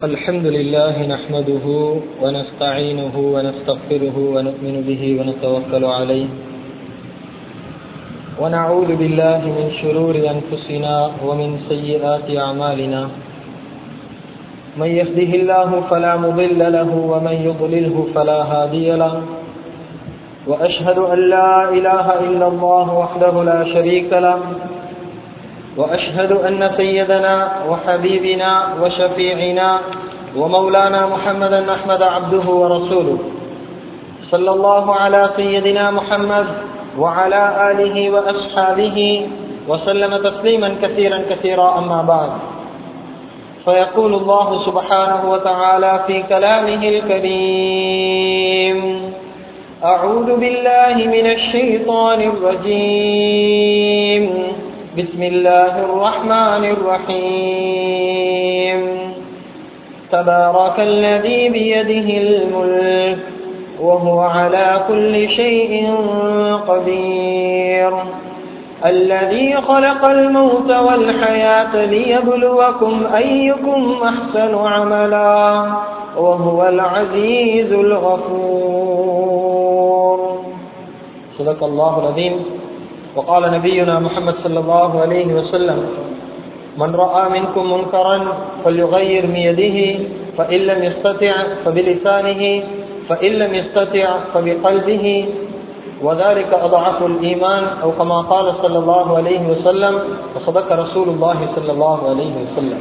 الحمد لله نحمده ونستعينه ونستغفره ونؤمن به ونتوكل عليه ونعوذ بالله من شرور أنفسنا ومن سيئات أعمالنا من يهده الله فلا مضل له ومن يضلله فلا هادي له وأشهد أن لا إله إلا الله وحده لا شريك له وأشهد أن سيدنا وحبيبنا وشفيعنا ومولانا محمدا أحمد عبده ورسوله صلى الله على سيدنا محمد وعلى آله وأصحابه وسلم تسليما كثيرا كثيرا أما بعد فيقول الله سبحانه وتعالى في كلامه الكريم أعوذ بالله من الشيطان الرجيم بسم الله الرحمن الرحيم تبارك الذي بيده الملك وهو على كل شيء قدير الذي خلق الموت والحياة ليبلوكم أيكم أحسن عملا وهو العزيز الغفور صدق الله العظيم وقال نبينا محمد صلى الله عليه وسلم من رأى منكم منكرا فليغير بيده فإن لم يستطع فبلسانه فإن لم يستطع فبقلبه وذلك أضعف الإيمان أو كما قال صلى الله عليه وسلم وصدق رسول الله صلى الله عليه وسلم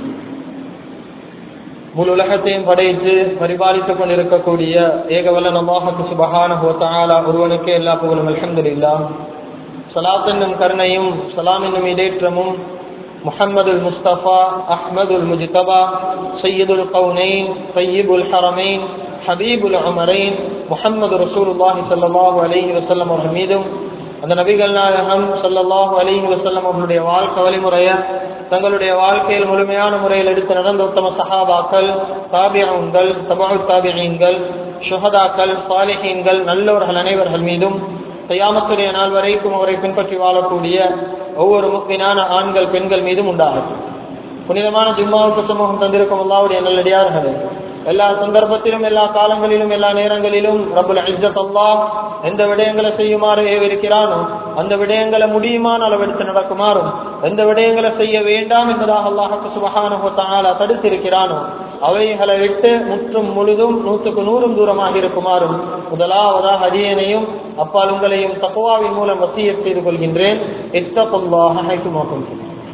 முழு உலகத்தையும் படைத்து பரிபாலித்துக் கொண்டிருக்கக்கூடிய ஏகவல்ல நல்லாஹத்து சுபஹான ஹோத்தாலா ஒருவனுக்கே எல்லா புகழும் அலமதுல்லா சலாத் என்னும் கருணையும் சலாம் என்னும் இடேற்றமும் முஹம்மதுல் முஸ்தபா அஹ்மதுல் முஜ்தபா சையதுல் கவுனைன் சையீபுல் ஹரமைன் ஹபீபுல் அமரைன் முஹம்மது ரசூலுல்லாஹி சல்லாஹூ அலஹி வசல்லம் அவர்கள் மீதும் அந்த நபிகள் நாயகம் சல்லாஹூ அலஹி வசல்லம் அவர்களுடைய வாழ்க்கை வழிமுறைய தங்களுடைய வாழ்க்கையில் முழுமையான முறையில் எடுத்து நடந்த உத்தம சஹாபாக்கள் தாபியங்கள் தபாவு தாபியங்கள் சுஹதாக்கள் சாலிஹீன்கள் நல்லவர்கள் அனைவர்கள் மீதும் கையாமத்துடைய நாள் வரைக்கும் அவரை பின்பற்றி வாழக்கூடிய ஒவ்வொரு முக்கியமான ஆண்கள் பெண்கள் மீதும் உண்டாகட்டும் புனிதமான ஜிம்மாவுக்கு சமூகம் தந்திருக்கும் அல்லாவுடைய நல்லடியார்களே எல்லா சந்தர்ப்பத்திலும் எல்லா காலங்களிலும் எல்லா நேரங்களிலும் ரபுல் இஸ்ஸத் அல்லாஹ் எந்த விடயங்களை செய்யுமாறு ஏவிருக்கிறானோ அந்த விடயங்களை முடியுமான அளவெடுத்து நடக்குமாறும் எந்த விடயங்களை செய்ய வேண்டாம் என்பதாக அல்லாஹுக்கு சுபகான தடுத்திருக்கிறானோ அவைகளை விட்டு முற்றும் முழுதும் நூற்றுக்கு நூறும் தூரமாக இருக்குமாறும் முதலாவதாக அடியனையும் அப்பால் உங்களையும் தக்குவாவின் மூலம் வசிய செய்து கொள்கின்றேன் எத்தப்பொல்லாக ஹைக்குமாக்கும்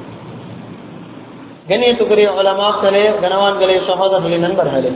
கண்ணியத்துக்குரிய உலமாக்களே கனவான்களே சகோதரர்களின் நண்பர்களே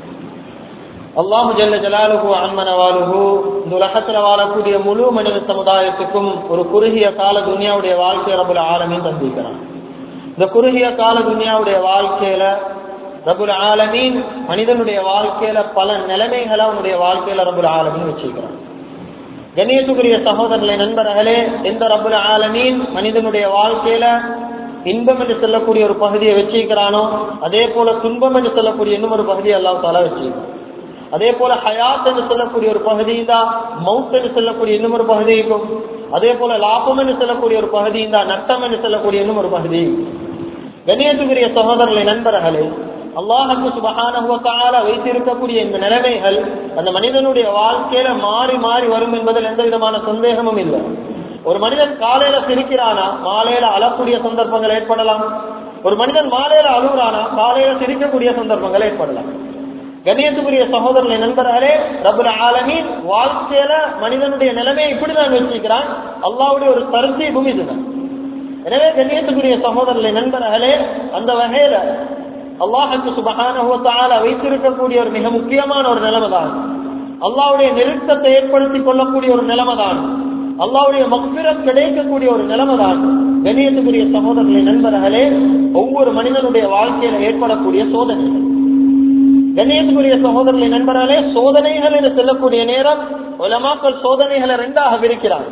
அல்லாஹு ஜல்ல ஜலாலுகு அன்மனவாலுகு இந்த உலகத்தில் வாழக்கூடிய முழு மனித சமுதாயத்துக்கும் ஒரு குறுகிய கால துனியாவுடைய வாழ்க்கை ரபுல் ஆலமீன் தந்திருக்கிறான் இந்த குறுகிய கால துனியாவுடைய வாழ்க்கையில ரபுல் ஆலமீன் மனிதனுடைய வாழ்க்கையில பல நிலைமைகளை அவனுடைய வாழ்க்கையில ரபுல் ஆலமீன் வச்சிருக்கிறான் கணேசுக்குரிய சகோதரர்களை நண்பர்களே எந்த ரபுல் ஆலமீன் மனிதனுடைய வாழ்க்கையில இன்பம் என்று சொல்லக்கூடிய ஒரு பகுதியை வச்சிருக்கிறானோ அதே போல துன்பம் என்று சொல்லக்கூடிய இன்னும் ஒரு பகுதியை அல்லாஹ் தாலா வச்சிருக்கான் அதே போல ஹயாத் என்று சொல்லக்கூடிய ஒரு பகுதி தான் மவுத் என்று சொல்லக்கூடிய இன்னும் ஒரு பகுதி இருக்கும் அதே போல லாபம் என்று சொல்லக்கூடிய ஒரு பகுதி தான் நட்டம் என்று சொல்லக்கூடிய இன்னும் ஒரு பகுதி கணியத்துக்குரிய சகோதரர்களை நண்பர்களே அல்லாஹு சுபகான வைத்திருக்கக்கூடிய இந்த நிலைமைகள் அந்த மனிதனுடைய வாழ்க்கையில மாறி மாறி வரும் என்பதில் எந்த விதமான சந்தேகமும் இல்லை ஒரு மனிதன் காலையில சிரிக்கிறானா மாலையில அழக்கூடிய சந்தர்ப்பங்கள் ஏற்படலாம் ஒரு மனிதன் மாலையில அழுகுறானா காலையில சிரிக்கக்கூடிய சந்தர்ப்பங்கள் ஏற்படலாம் கணியத்துக்குரிய சகோதரர்களை நண்பர்களே ரபுல் ஆலமீன் வாழ்க்கையில மனிதனுடைய நிலைமையை இப்படிதான் வச்சிருக்கிறான் அல்லாவுடைய ஒரு தருத்தீபும் இதுதான் எனவே கண்ணியத்துக்குரிய சகோதரர்களை நண்பர்களே அந்த வகையில அல்லாஹுக்கு சுபகான வைத்திருக்கக்கூடிய ஒரு மிக முக்கியமான ஒரு நிலைமை தான் அல்லாவுடைய நெருக்கத்தை ஏற்படுத்தி கொள்ளக்கூடிய ஒரு நிலைமை தான் அல்லாவுடைய மக்பிரம் கிடைக்கக்கூடிய ஒரு நிலைமை தான் கணியத்துக்குரிய சகோதரர்களை நண்பர்களே ஒவ்வொரு மனிதனுடைய வாழ்க்கையில ஏற்படக்கூடிய சோதனைகள் கண்ணியத்துக்குரிய சகோதரர்களை நண்பர்களே சோதனைகள் என்று சொல்லக்கூடிய நேரம் உலமாக்கள் சோதனைகளை ரெண்டாக விரிக்கிறார்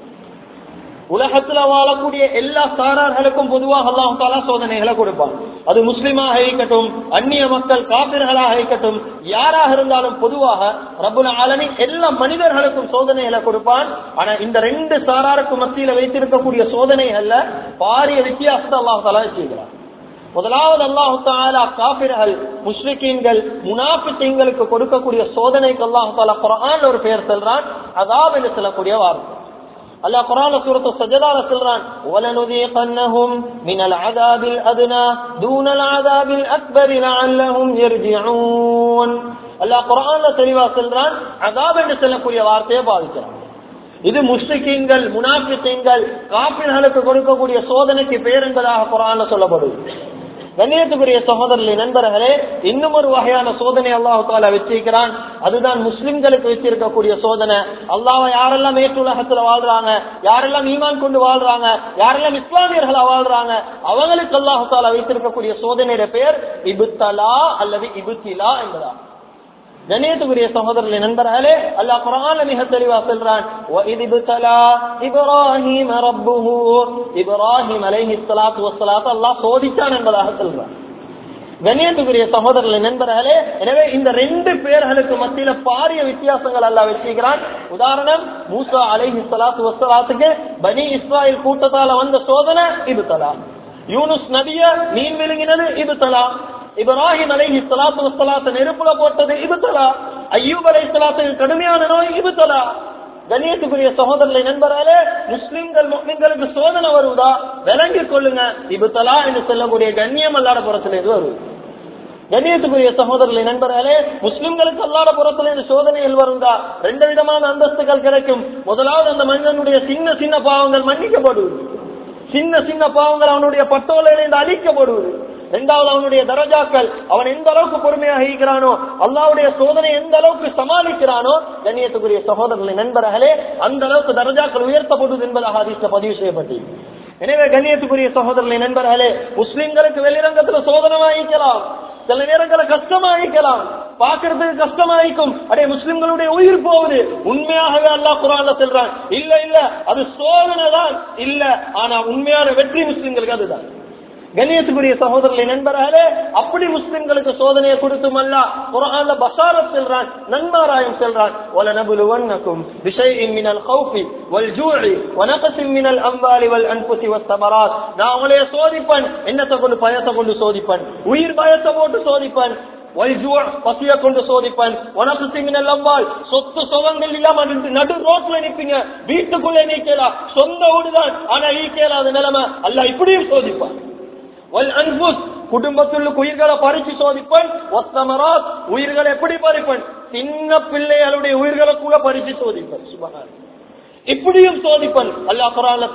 உலகத்துல வாழக்கூடிய எல்லா சாரார்களுக்கும் பொதுவாக அல்லாஹால சோதனைகளை கொடுப்பான் அது முஸ்லிமாக இருக்கட்டும் அந்நிய மக்கள் காப்பிர்களாக இருக்கட்டும் யாராக இருந்தாலும் பொதுவாக ரபுல் ஆலமி எல்லா மனிதர்களுக்கும் சோதனைகளை கொடுப்பான் ஆனா இந்த ரெண்டு சாராருக்கும் மத்தியில வைத்திருக்கக்கூடிய சோதனைகள்ல பாரிய வித்தியாசத்தை அல்லாஹால வச்சிருக்கிறார் முதலாவது அல்லாஹு தாலா காபிர்கள் முஸ்லிக்கீன்கள் முனாபித்தீங்களுக்கு கொடுக்கக்கூடிய சோதனைக்கு அல்லாஹு தாலா குரான் ஒரு பெயர் சொல்றான் அதாப் என்று சொல்லக்கூடிய வார்த்தை அல்லாஹ் குரான் சூரத்து சஜதால சொல்றான் وَلَنُذِيقَنَّهُمْ مِنَ الْعَذَابِ الْأَدْنَى دُونَ الْعَذَابِ الْأَكْبَرِ لَعَلَّهُمْ يَرْجِعُونَ அல்லாஹ் குரான்ல தெளிவா சொல்றான் அதாப் என்று சொல்லக்கூடிய வார்த்தையை பாதிக்கிறான் இது முஸ்லிக்கீன்கள் முனாபித்தீன்கள் காப்பிர்களுக்கு கொடுக்கக்கூடிய சோதனைக்கு பேர் என்பதாக குரான்ல சொல்லப்படுது கண்ணியத்துக்குரிய சகோதரர்களே நண்பர்களே இன்னும் ஒரு வகையான சோதனை அல்லாஹு தாலா வச்சிருக்கிறான் அதுதான் முஸ்லிம்களுக்கு வச்சிருக்கக்கூடிய சோதனை அல்லாஹ் யாரெல்லாம் ஏற்று உலகத்துல வாழ்றாங்க யாரெல்லாம் ஈமான் கொண்டு வாழ்றாங்க யாரெல்லாம் இஸ்லாமியர்களா வாழ்றாங்க அவங்களுக்கு அல்லாஹு தாலா வைத்திருக்கக்கூடிய சோதனையுடைய பெயர் இபுத்தலா அல்லது இபுத்திலா என்பதா கணியத்துக்குரிய சகோதரர்களே நண்பர்களே அல்லாஹ் குரான் மிக தெளிவா சொல்றான் وَإِذِ ابْتَلَى إِبْرَاهِيمَ رَبُّهُ இப்ராஹிம் அலைஹிஸ்ஸலாத்து வஸ்ஸலாத்து அல்லாஹ் சோதித்தான் என்பதாக சொல்றான் கண்ணியத்துக்குரிய சகோதரர்களே நண்பர்களே எனவே இந்த ரெண்டு பேர்களுக்கு மத்தியில பாரிய வித்தியாசங்கள் எல்லாம் வச்சுக்கிறான் உதாரணம் மூசா அலைஹி சலாத்து வசலாத்துக்கு பனி இஸ்ராயில் கூட்டத்தால வந்த சோதனை இது தலா யூனுஸ் நபிய மீன் விழுங்கினது இது தலா இப்ராஹிம் அலைஹி சலாத்து வசலாத்து நெருப்புல போட்டது இது தலா ஐயூப் அலை சலாத்துக்கு கடுமையான நோய் இது தலா கண்ணியத்துக்குரிய சகோதரர்களை நண்பராலே முஸ்லிம்கள் முஸ்லிம்களுக்கு சோதனை வருவதா விளங்கிக் கொள்ளுங்க இபுத்தலா என்று சொல்லக்கூடிய கண்ணியம் அல்லாத புறத்திலிருந்து வருது கண்ணியத்துக்குரிய சகோதரர்களை நண்பர்களே முஸ்லிம்களுக்கு அல்லாத புறத்துல இந்த சோதனைகள் வருந்தா ரெண்டு விதமான அந்தஸ்துகள் கிடைக்கும் முதலாவது அந்த மனிதனுடைய சின்ன சின்ன பாவங்கள் மன்னிக்கப்படுவது சின்ன சின்ன பாவங்கள் அவனுடைய பட்டோலையிலிருந்து அழிக்கப்படுவது இரண்டாவது அவனுடைய தரஜாக்கள் அவன் எந்த அளவுக்கு பொறுமையாக இருக்கிறானோ அல்லாவுடைய சோதனை எந்த அளவுக்கு சமாளிக்கிறானோ கண்ணியத்துக்குரிய சகோதரர்களை நண்பர்களே அந்த அளவுக்கு தரஜாக்கள் உயர்த்தப்படுவது என்பதாக அதிர்ஷ்ட பதிவு செய்யப்பட்டு எனவே கண்ணியத்துக்குரிய சகோதரர்களை நண்பர்களே முஸ்லிம்களுக்கு வெளிரங்கத்துல சோதனை வாங்கிக்கலாம் சில நேரங்களை கஷ்டமாயிக்கலாம் பாக்குறதுக்கு கஷ்டமாயிக்கும் அடே முஸ்லிம்களுடைய உயிர் போகுது உண்மையாகவே அல்லாஹ் குரான்ல சொல்றான் இல்ல இல்ல அது சோதனை தான் இல்ல ஆனா உண்மையான வெற்றி முஸ்லிம்களுக்கு அதுதான் கண்ணியத்துக்குரிய சகோதரர்களை நண்பர்களே அப்படி முஸ்லிம்களுக்கு சோதனையை கொடுத்தும் அல்ல குரான்ல பசாரத் செல்றான் நன்மாராயம் செல்றான் وَلَنَبْلُوَنَّكُمْ بِشَيْءٍ مِنَ الْخَوْفِ وَالْجُوعِ وَنَقْصٍ مِنَ الْأَمْوَالِ وَالْأَنْفُسِ وَالثَّمَرَاتِ நான் உங்களைய சோதிப்பேன் என்னத்தை கொண்டு பயத்தை கொண்டு சோதிப்பேன் உயிர் பயத்தை போட்டு சோதிப்பேன் பசிய கொண்டு சோதிப்பேன் உனக்கு சிமினல் அம்பாள் சொத்து சுகங்கள் இல்லாம நடு ரோட்ல நிப்பீங்க வீட்டுக்குள்ளே நீக்கலாம் சொந்த வீடுதான் ஆனா ஈக்கலாத நிலைமை அல்ல இப்படியும் சோதிப்பான் குடும்பத்தில் உயிர்களை பறிச்சு சோதிப்பேன் ஒத்தமராத் உயிர்களை எப்படி பறிப்பேன் சின்ன பிள்ளைகளுடைய உயிர்களை கூட பறிச்சு சோதிப்பேன் சுபகாரம் இப்படியும் சோதிப்பன் அல்லாஹ் குரான்ல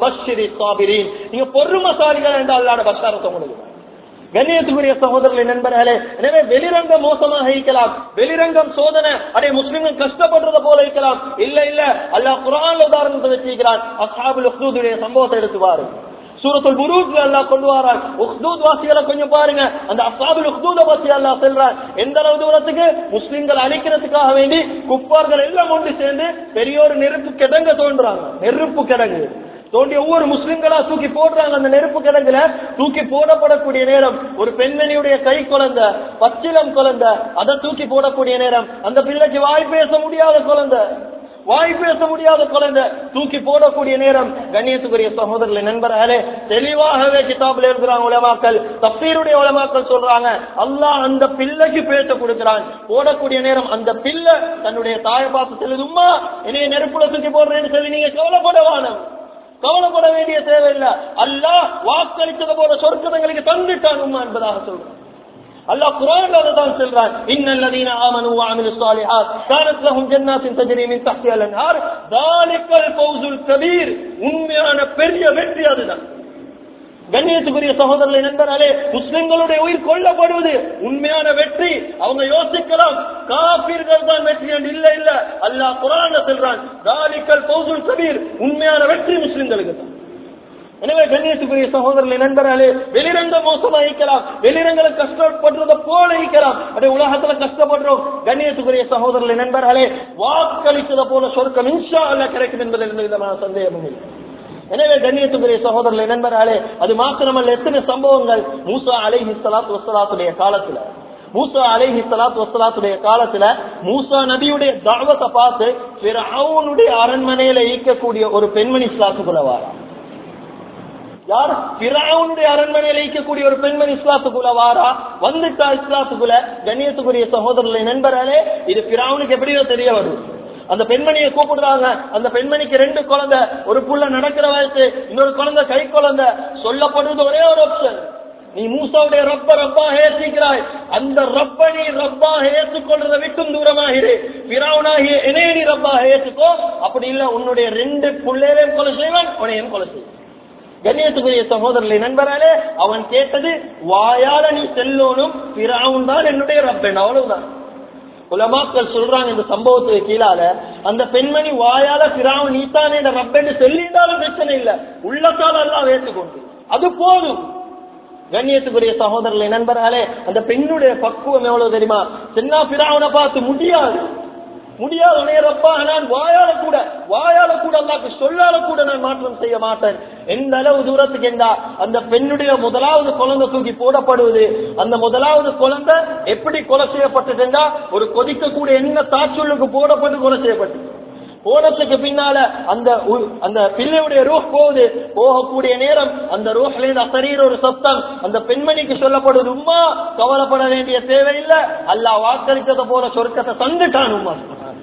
சாபிரீன் நீங்க பொறுமசாலிகள் என்று அல்லாட பஷாரத்தை உங்களுக்கு கண்ணியத்துக்குரிய சகோதரர்களை நண்பர்களே எனவே வெளிரங்கம் மோசமாக இருக்கலாம் வெளிரங்கம் சோதனை அடே முஸ்லிம்கள் கஷ்டப்படுறத போல இருக்கலாம் இல்ல இல்ல அல்லாஹ் குரான் உதாரணத்தை வச்சிருக்கிறான் அசாபுல் உஹ்தூதுடைய சம்பவத்தை எடுத்து பாருங்க சூரத்துல் புரூஜ்ல அல்லாஹ் கொண்டு வரான் உஹ்தூத் வாசிகளை கொஞ்சம் பாருங்க அந்த அசாபுல் உஹ்தூத பத்தி அல்லாஹ் சொல்றான் எந்த அளவு தூரத்துக்கு முஸ்லிம்கள் அழிக்கிறதுக்காக வேண்டி குப்பார்கள் எல்லாம் ஒன்று சேர்ந்து பெரிய ஒரு நெருப்பு கிடங்க தோன்றாங்க நெருப்பு கிடங்கு தோண்டி ஒவ்வொரு முஸ்லிம்களா தூக்கி போடுறாங்க அந்த நெருப்பு கிடங்குல தூக்கி போடப்படக்கூடிய நேரம் ஒரு பெண்மணியுடைய கை குழந்தை பச்சிலம் குழந்தை அதை தூக்கி போடக்கூடிய நேரம் அந்த பிள்ளைக்கு வாய் பேச முடியாத குழந்தை வாய் பேச முடியாத குழந்தை தூக்கி போடக்கூடிய நேரம் கண்ணியத்துக்குரிய சகோதரர்களை நண்பர்களே தெளிவாகவே கிதாபில் இருக்கிறாங்க உலமாக்கள் தப்பீருடைய உலமாக்கள் சொல்றாங்க அல்லாஹ் அந்த பிள்ளைக்கு பேச கொடுக்கிறான் போடக்கூடிய நேரம் அந்த பிள்ளை தன்னுடைய தாயை பார்த்து செல்லுதும்மா என்னைய நெருப்புல தூக்கி போடுறேன்னு சொல்லி நீங்க கவலைப்படவானம் கவலைப்பட வேண்டிய தேவையில்லை அல்லாஹ் வாக்களித்தது போல சொர்க்கதங்களுக்கு தந்துட்டான் உம்மா என்பதாக சொல்றான் அல்லாஹ் குர்ஆன்ல அதான் சொல்றான் இன்னல்லதீன ஆமனு வஅமிலு ஸாலிஹாத் கானத் லஹும் ஜன்னாத்தின் தஜ்ரி மின் தஹ்திஹா அல்-அன்ஹார் தாலிகல் ஃபௌசுல் கபீர் உண்மையான பெரிய வெற்றி அதுதான் கண்ணியத்துக்குரிய சகோதரர்களை நண்பர்களே முஸ்லிம்களுடைய உயிர் கொல்லப்படுவது உண்மையான வெற்றி அவங்க யோசிக்கலாம் காபீர்கள் தான் வெற்றி என்று இல்ல இல்ல அல்லாஹ் குரான் சொல்றான் தாலிக்கல் பௌசுல் கபீர் உண்மையான வெற்றி முஸ்லிம்களுக்கு தான் எனவே கண்ணியத்துக்குரிய சகோதரர்களை நண்பர்களே வெளிரங்க மோசமா இருக்கலாம் வெளிரங்களை கஷ்டப்படுறத போல இருக்கலாம் அதே உலகத்துல கஷ்டப்படுறோம் கண்ணியத்துக்குரிய சகோதரர்களை நண்பர்களே வாக்களித்தத போல சொர்க்கம் இன்ஷா அல்ல கிடைக்கும் என்பதில் எந்த விதமான சந்தேகமும் இல்லை எனவே கண்ணியத்துக்குரிய சகோதரர்களை நண்பர்களே அது மாத்திரமல்ல எத்தனை சம்பவங்கள் மூசா அலைஹி சலாத்து வசலாத்துடைய காலத்துல மூசா அலைஹி சலாத்து வசலாத்துடைய காலத்துல மூசா நபியுடைய தாவத்தை பார்த்து பிற அவனுடைய அரண்மனையில ஈக்கக்கூடிய ஒரு பெண்மணி இஸ்லாத்துக்குள்ள வாரா யார் பிராவுனுடைய அரண்மனையில் இருக்கக்கூடிய ஒரு பெண்மணி இஸ்லாத்துக்குள்ள வாரா வந்துட்டா இஸ்லாத்துக்குள்ள கண்ணியத்துக்குரிய சகோதரர்களை நண்பர்களே இது பிராவுனுக்கு எப்படியோ தெரிய வரும் அந்த பெண்மணியை கூப்பிடுறாங்க அந்த பெண்மணிக்கு ரெண்டு குழந்தை ஒரு புள்ள நடக்கிற வயசு இன்னொரு குழந்தை கை குழந்தை சொல்லப்படுறது ஒரே ஒரு ஆப்ஷன் நீ மூசாவுடைய ரப்ப ரப்பா ஏற்றிக்கிறாய் அந்த ரப்ப நீ ரப்பா ஏற்றுக்கொள்றதை விட்டும் தூரமாகிரு பிராவுனாகிய இணைய நீ ரப்பா ஏற்றுக்கோ அப்படி இல்ல உன்னுடைய ரெண்டு புள்ளையிலையும் கொலை செய்வான் உனையும் கொலை செய்வான் கண்ணியத்துக்குரிய சகோதரர்களை நண்பராலே அவன் கேட்டது வாயால நீ செல்லோனும் பிராவும் தான் என்னுடைய ரப்பன் அவ்வளவுதான் உலமாக்கள் சொல்றாங்க இந்த சம்பவத்துக்கு கீழால அந்த பெண்மணி வாயால பிராவும் நீத்தானே இந்த ரப்பன்னு சொல்லிட்டாலும் பிரச்சனை இல்ல உள்ளத்தால் எல்லாம் ஏற்றுக்கொண்டு அது போதும் கண்ணியத்துக்குரிய சகோதரர்களை நண்பர்களே அந்த பெண்ணுடைய பக்குவம் எவ்வளவு தெரியுமா சின்ன பிராவனை பார்த்து முடியாது முடியாது நேரப்பா நான் வாயால கூட வாயால கூட அல்லாக்கு சொல்லால கூட நான் மாற்றம் செய்ய மாட்டேன் எந்த அளவு தூரத்துக்கு என்றா அந்த பெண்ணுடைய முதலாவது குழந்தை தூக்கி போடப்படுவது அந்த முதலாவது குழந்தை எப்படி கொலை செய்யப்பட்டதுன்னா ஒரு கொதிக்கக்கூடிய என்ன தாச்சுள்ளுக்கு போடப்பட்டு கொலை செய்யப்பட்டது போனதுக்கு பின்னால அந்த உ- அந்த பிள்ளையுடைய ரூஹ் போகுது போகக்கூடிய நேரம் அந்த ரூஹ்ல இருந்து அசரீர் ஒரு சத்தம் அந்த பெண்மணிக்கு சொல்லப்படுது உம்மா கவலைப்பட வேண்டிய தேவையில்லை அல்லாஹ் வாக்களித்ததை போல சொர்க்கத்தை தந்துட்டான் உம்மா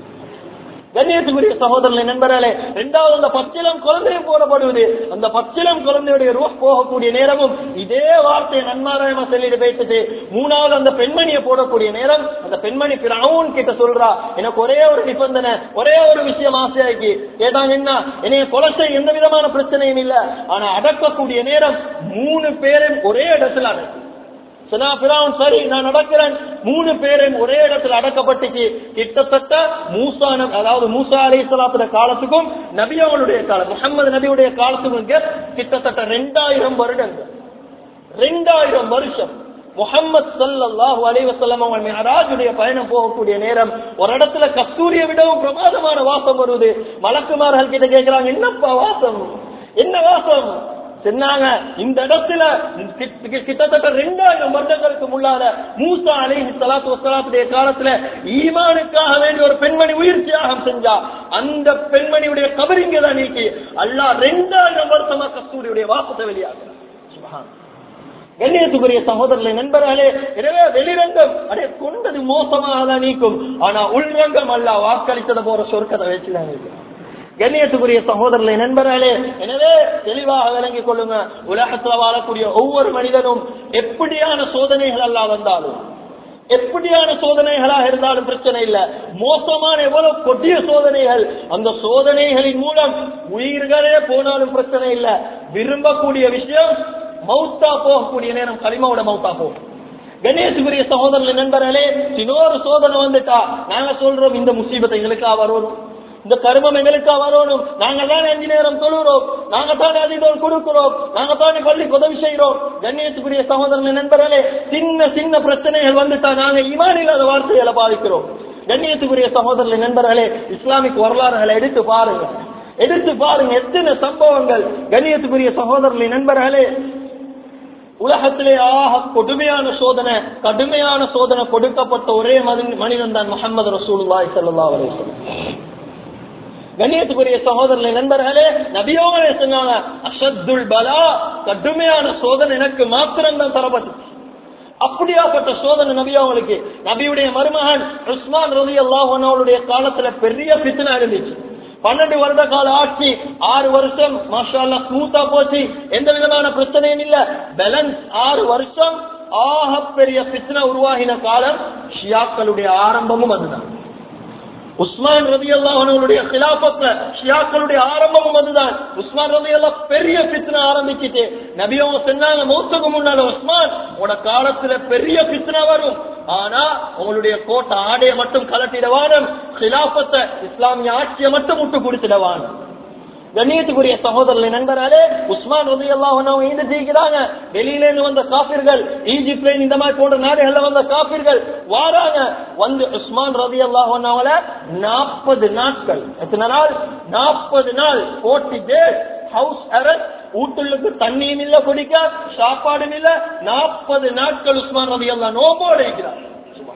கண்ணியத்துக்குரிய சகோதரனை நண்பர்களே இரண்டாவது அந்த பச்சிலம் குழந்தையும் போடப்படுவது அந்த பச்சிலம் குழந்தையுடைய ரூஹ் போகக்கூடிய நேரமும் இதே வார்த்தையை நன்மாராயமா சொல்லிட்டு பேசிட்டு மூணாவது அந்த பெண்மணியை போடக்கூடிய நேரம் அந்த பெண்மணி பிறவும் கிட்ட சொல்றா எனக்கு ஒரே ஒரு நிபந்தனை ஒரே ஒரு விஷயம் ஆசையாக்கி கேட்டாங்க என்ன என்னைய கொலை செய்ய எந்த விதமான பிரச்சனையும் இல்ல ஆனா அடக்கக்கூடிய நேரம் மூணு பேரும் ஒரே இடத்துல அடக்கு சொன்னா பிரான் சரி நான் நடக்கிறேன் மூணு பேரும் ஒரே இடத்துல அடக்கப்பட்டுச்சு கிட்டத்தட்ட மூசா அதாவது மூசா அலி இஸ்லாத்துடைய காலத்துக்கும் நபி அவங்களுடைய காலம் முகமது நபியுடைய காலத்துக்கும் gap கிட்டத்தட்ட ரெண்டாயிரம் வருடங்கள் ரெண்டாயிரம் வருஷம் முகம்மது சல்லல்லாஹு அலைஹி வஸல்லம் அவங்க மிஹராஜுடைய பயணம் போகக்கூடிய நேரம் ஒரு இடத்துல கஸ்தூரியை விடவும் பிரமாதமான வாசம் வருது மலக்குமார்கள் கிட்ட கேக்குறாங்க என்னப்பா வாசம் என்ன வாசம் சொன்னாங்க இந்த இடத்துல கிட்ட- கிட்ட- கிட்டத்தட்ட ரெண்டாயிரம் வருடங்களுக்கு முன்னால மூசா அலைஹி ஸலாத்து வஸலாத்துடைய காலத்துல ஈமானுக்காக வேண்டி ஒரு பெண்மணி உயிர் தியாகம் செஞ்சா அந்த பெண்மணியுடைய கபரிங்க தான் நீக்கி அல்லாஹ் ரெண்டாயிரம் வருஷமா கஸ்தூரியுடைய வாசத்தை வெளியாகிறார் சுப்ஹான் கண்ணியத்துக்குரிய சகோதரர்களை நண்பர்களே எனவே வெளிரங்கம் அடே கொண்டது மோசமாக தான் நீக்கும் ஆனா உள்ரங்கம் அல்ல வாக்களித்தத போற சொர்க்கத்தை வச்சுதான் இருக்கு கண்ணியத்துக்குரிய சகோதரர்களை நண்பர்களே எனவே தெளிவாக விளங்கிக் கொள்ளுங்க உலகத்துல வாழக்கூடிய ஒவ்வொரு மனிதனும் எப்படியான சோதனைகள் அல்லா வந்தாலும் எப்படியான சோதனைகளாக இருந்தாலும் பிரச்சனை இல்ல மோசமான எவ்வளவு கொடிய சோதனைகள் அந்த சோதனைகளின் மூலம் உயிர்களே போனாலும் பிரச்சனை இல்ல விரும்பக்கூடிய விஷயம் மௌத்தா போகக்கூடிய நேரம் கரிமாவோட மௌத்தா போகும் கணேசுக்குரிய சகோதரர்கள் நண்பர்களே இன்னொரு சோதனை வந்துட்டா நாங்க சொல்றோம் இந்த முசீபத்தை எங்களுக்கா வரணும் இந்த கருமம் எங்களுக்கா வரணும் நாங்க தான் அஞ்சு நேரம் தொழுகிறோம் நாங்க தானே அதிகம் கொடுக்கிறோம் நாங்க தானே பள்ளி உதவி செய்கிறோம் கண்ணியத்துக்குரிய சகோதரர்கள் நண்பர்களே சின்ன சின்ன பிரச்சனைகள் வந்துட்டா நாங்க ஈமான் இல்லாத வார்த்தைகளை பாதிக்கிறோம் கண்ணியத்துக்குரிய சகோதரர்கள் நண்பர்களே இஸ்லாமிக் வரலாறுகளை எடுத்து பாருங்க எடுத்து பாருங்க எத்தனை சம்பவங்கள் கண்ணியத்துக்குரிய சகோதரர்களை நண்பர்களே உலகத்திலே ஆக கொடுமையான சோதனை கடுமையான சோதனை கொடுக்கப்பட்ட ஒரே மனிதன் மனிதன் தான் முகமது ரசூலுல்லாஹி ஸல்லல்லாஹு அலைஹி வஸல்லம் கண்ணியத்துக்குரிய சகோதரர்களை நண்பர்களே நபியோட சொன்னாங்க அஷத்துல் பலா கடுமையான சோதனை எனக்கு மாத்திரம் தான் தரப்பட்டுச்சு அப்படியாப்பட்ட சோதனை நபி அவங்களுக்கு நபியுடைய மருமகன் உஸ்மான் ரவி அல்லாஹனுடைய காலத்துல பெரிய பித்தனை இருந்துச்சு பன்னெண்டு வருட கால ஆட்சி ஆறு வருஷம் மாஷா அல்லாஹ் ஸ்மூத்தா போச்சு எந்த விதமான பிரச்சனையும் இல்ல பேலன்ஸ் ஆறு வருஷம் ஆக பெரிய பித்னா உருவாகின காலம் ஷியாக்களுடைய ஆரம்பமும் அதுதான் உஸ்மான் ரதி அல்லாஹனுடைய கிலாபத்துல ஷியாக்களுடைய ஆரம்பமும் அதுதான் உஸ்மான் ரதி அல்லா பெரிய பித்னா ஆரம்பிச்சுட்டு நபி அவங்க சொன்னாங்க மௌத்துக்கு முன்னால உஸ்மான் உன காலத்துல பெரிய பித்னா வரும் ஆனா உங்களுடைய கோட்டை ஆடையை மட்டும் கலட்டிடவானும் கிலாபத்தை இஸ்லாமிய ஆட்சியை மட்டும் விட்டு கொடுத்துடவானும் கண்ணியத்துக்குரிய சகோதரர்களை நண்பராலே உஸ்மான் ரதி அல்லாஹ் இந்த ஜெயிக்கிறாங்க வெளியில இருந்து வந்த காபிர்கள் ஈஜிப்ட்ல இந்த மாதிரி போன்ற நாடுகள்ல வந்த காபிர்கள் வாராங்க வந்து உஸ்மான் ரதி அல்லாஹ் நாற்பது நாட்கள் எத்தனை நாள் நாற்பது நாள் போட்டி டேஸ் ஹவுஸ் அரெஸ்ட் வீட்டுக்கு தண்ணியும் இல்ல குடிக்க சாப்பாடும் இல்ல நாற்பது நாட்கள் உஸ்மான் ரதி அல்லா நோம்போடு இருக்கிறார்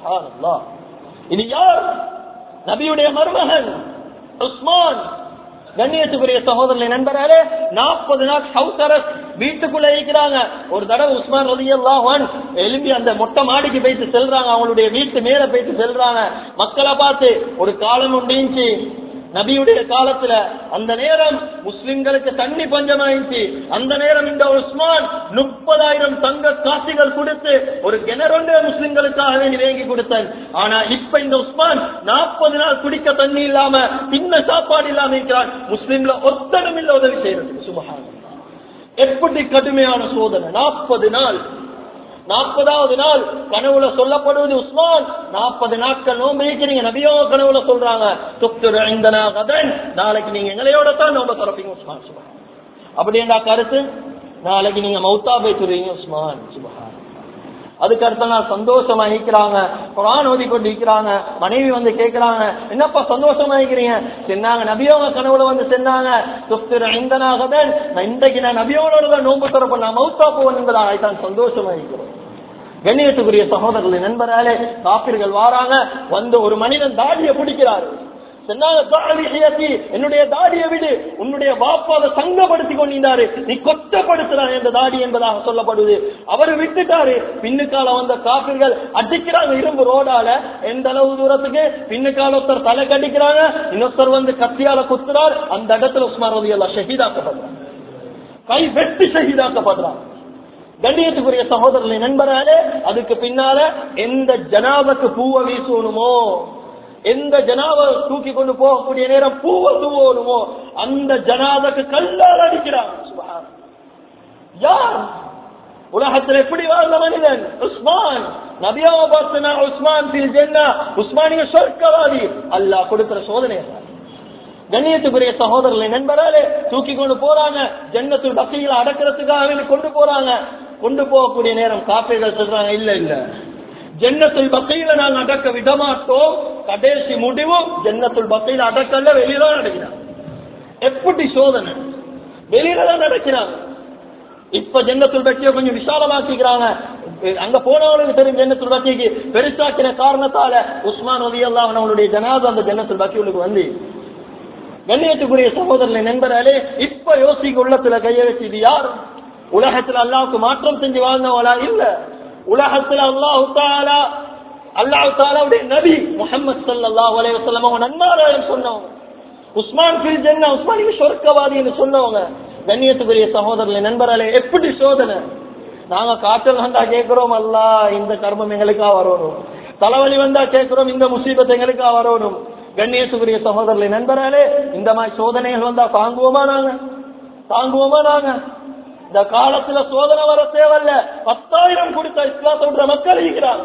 சுபஹானல்லாஹ் இது யார் நபியுடைய மருமகன் உஸ்மான் கண்ணியத்துக்குரிய சகோதரனை நண்பராலே நாற்பது நாள் ஹவுஸ் அரெஸ்ட் வீட்டுக்குள்ள இருக்கிறாங்க ஒரு தடவை உஸ்மான் ரதி அல்லாஹன் எழும்பி அந்த மொட்டை மாடிக்கு போயிட்டு செல்றாங்க அவங்களுடைய வீட்டு மேல போயிட்டு செல்றாங்க மக்களை பார்த்து ஒரு காலம் உண்டிச்சு நபியுடைய காலத்துல அந்த நேரம் முஸ்லிம்களுக்கு தண்ணி பஞ்சமாயிடுச்சு அந்த நேரம் இந்த உஸ்மான் முப்பதாயிரம் தங்க காசிகள் கொடுத்து ஒரு கிணறொண்டு முஸ்லிம்களுக்காக வேண்டி வேங்கி கொடுத்தேன் ஆனா இப்ப இந்த உஸ்மான் நாற்பது நாள் குடிக்க தண்ணி இல்லாம சின்ன சாப்பாடு இல்லாம இருக்கிறான் முஸ்லிம்ல ஒத்தனம் இல்ல உதவி செய்யறது சுபகாரம் எப்படி கடுமையான சோதனை நாற்பது நாள் நாற்பதாவது நாள் கனவுல சொல்லப்படுவது உஸ்மான் நாற்பது நாட்கள் நோம்பு இருக்கிறீங்க நபியோ கனவுல சொல்றாங்க துப்துரு ஐந்தனா கதன் நாளைக்கு நீங்க எங்களையோட தான் நோம்ப திறப்பீங்க உஸ்மான் சுபஹான் அப்படி என்ன கருத்து நாளைக்கு நீங்க மௌத்தா போய் துருவீங்க உஸ்மான் சுபஹான் அதுக்கு அடுத்த நாள் சந்தோஷமா இருக்கிறாங்க குரான் ஓதி கொண்டு இருக்கிறாங்க மனைவி வந்து கேட்கிறாங்க என்னப்பா சந்தோஷமா இருக்கிறீங்க சொன்னாங்க நபியோங்க கனவுல வந்து சொன்னாங்க துப்துரு ஐந்தனா கதன் நான் இன்றைக்கு நான் நபியோட தான் நோம்பு திறப்ப நான் மௌத்தா போவேன் என்பதாக தான் சந்தோஷமா இருக்கிறோம் கண்ணியத்துக்குரிய சகோதரர்களின் நண்பராலே காப்பீர்கள் வாராங்க வந்து ஒரு மனிதன் தாடியை பிடிக்கிறார் சொன்னாங்க, "தாடி ஹியத்தி, என்னுடைய தாடியை விடு உன்னுடைய பாப்பாவை சங்கப்படுத்தி கொண்டிருந்தாரு நீ கொச்சப்படுத்துறான் என்ற தாடி என்பதாக சொல்லப்படுது அவர் விட்டுட்டாரு பின்னுக்கால வந்த காப்பீர்கள் அடிக்கிறாங்க இரும்பு ரோடால எந்த அளவு தூரத்துக்கு பின்னுக்கால ஒருத்தர் தலை கடிக்கிறாங்க இன்னொருத்தர் வந்து கத்தியால குத்துறார் அந்த இடத்துல உஸ்மான் ரதி எல்லாம் ஷஹீதாக்கப்படுறாங்க கை வெட்டி ஷஹீதாக்கப்படுறாங்க கண்ணியத்துக்குரிய சகோதரர்களை நண்பராலே அதுக்கு பின்னால எந்த ஜனாபக்கு பூவை வீசணுமோ எந்த ஜனாவை தூக்கி கொண்டு போகக்கூடிய நேரம் பூவை தூவணுமோ அந்த ஜனாதக்கு கல்லால் அடிக்கிறான் சுப்ஹான். யார் உலகத்தில் எப்படி வாழ்ந்த மனிதன் உஸ்மான் நபியாவை பார்த்தனா உஸ்மான் பில் ஜென்னா உஸ்மானிய சொர்க்கவாதி அல்லாஹ் கொடுக்கிற சோதனை அது. கண்ணியத்துக்குரிய சகோதரர்களை நண்பராலே தூக்கி கொண்டு போறாங்க ஜன்னத்துல் பக்கையில் அடக்கிறதுக்காக வேண்டி கொண்டு போறாங்க கொண்டு போகக்கூடிய நேரம் காப்பீர்கள் சொல்றாங்க இல்ல இல்ல ஜன்னத்துல் பக்கையில நாங்க அடக்க விடமாட்டோம் கடைசி முடிவும் ஜன்னத்துல் பக்கையில அடக்கல்ல வெளியில தான் நடக்கிறாங்க எப்படி சோதனை வெளியில தான் நடக்கிறாங்க இப்ப ஜன்னத்துல் பக்கிய கொஞ்சம் விசாலமாக்கிக்கிறாங்க அங்க போனவங்களுக்கு தெரியும் ஜன்னத்துல் பக்கிக்கு பெருசாக்கின காரணத்தால உஸ்மான் ரதி அல்லாஹ் அவங்களுடைய ஜனாத அந்த ஜன்னத்துல் பக்கியுக்கு வந்து கண்ணியத்துக்குரிய சகோதரனை நண்பராலே இப்ப யோசிக்க உள்ளத்துல கைய வச்சு இது யார் உலகத்துல அல்லாவுக்கு மாற்றம் செஞ்சு வாழ்ந்தவளா இல்ல உலகத்துல அல்லாஹு தாலா அல்லாஹு தாலாவுடைய நபி முகமது சல்லாஹ் அலைவசல்லம் அவங்க நன்மாராயம் சொன்னவங்க உஸ்மான் பில் ஜன்னா உஸ்மான் இவங்க சொர்க்கவாதின்னு சொன்னவங்க கண்ணியத்துக்குரிய சகோதரனை நண்பராலே எப்படி சோதனை நாங்க காய்ச்சல் வந்தா கேட்கிறோம் அல்லா இந்த கர்மம் எங்களுக்கா வரணும் தலைவலி வந்தா கேட்கிறோம் இந்த முசீபத் எங்களுக்கா வரணும் கண்ணியத்துக்குரிய சகோதரர்களை நண்பராலே இந்த மாதிரி சோதனைகள் வந்தா தாங்குவோமா நாங்க தாங்குவோமா நாங்க இந்த காலத்துல சோதனை வர தேவையில்ல பத்தாயிரம் கொடுத்தா இஸ்லாத்தை விடுற மக்கள் இருக்கிறாங்க